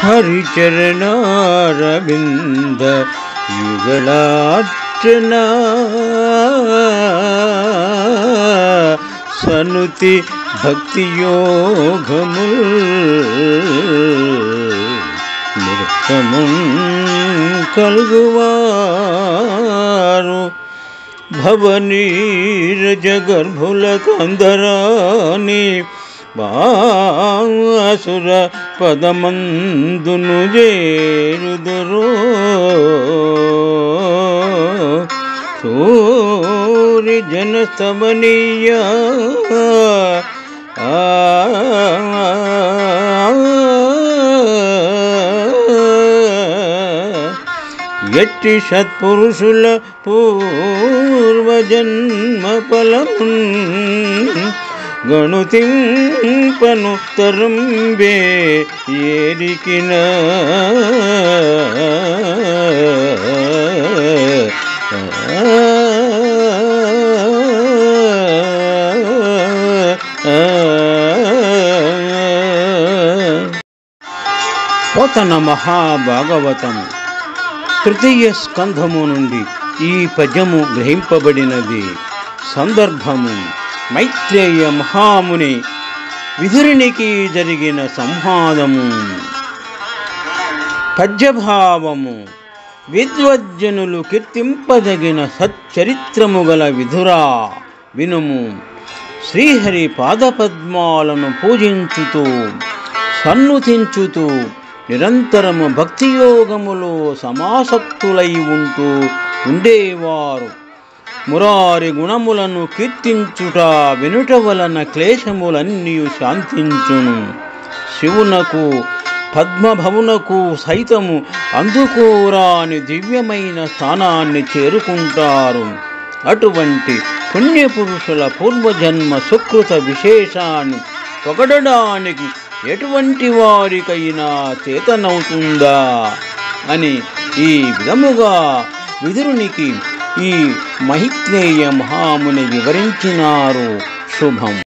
హరిచరణారవింద యుగళార్చన సనుతి భక్తి యోగము నిర్గమం కలుగువారు భవనీరజ గర్భుల కందరాని బాసుర పదమందును చేరుదురో సూరి జనస్తమనీయ ఎట్టి సత్పురుషుల పూర్వజన్మ ఫలమున్ గణుతింపను తరంబే ఏరికిన పోతన మహాభాగవతము తృతీయ స్కంధము నుండి ఈ పద్యము గ్రహింపబడినది సందర్భము మైత్రేయ మహాముని విధురునికి జరిగిన సంవాదము పద్యభావము విద్వజ్జనులు కీర్తింపదగిన సచ్చరిత్రము గల విధురా వినుము శ్రీహరి పాదపద్మాలను పూజించుతూ సన్నుతించుతూ నిరంతరము భక్తియోగములో సమాసక్తులై ఉంటూ ఉండేవారు మురారి గుణములను కీర్తించుట వినుట వలన క్లేశములన్నీ శాంతించును శివునకు పద్మభవునకు సైతము అందుకోరాని దివ్యమైన స్థానాన్ని చేరుకుంటారు అటువంటి పుణ్యపురుషుల పూర్వజన్మ సుకృత విశేషాన్ని పొగడడానికి ఎటువంటి వారికైనా చేతనవుతుందా అని ఈ విధముగా విదురునికి ఈ మహిత్నేయ మహాముని వివరించినారు శుభం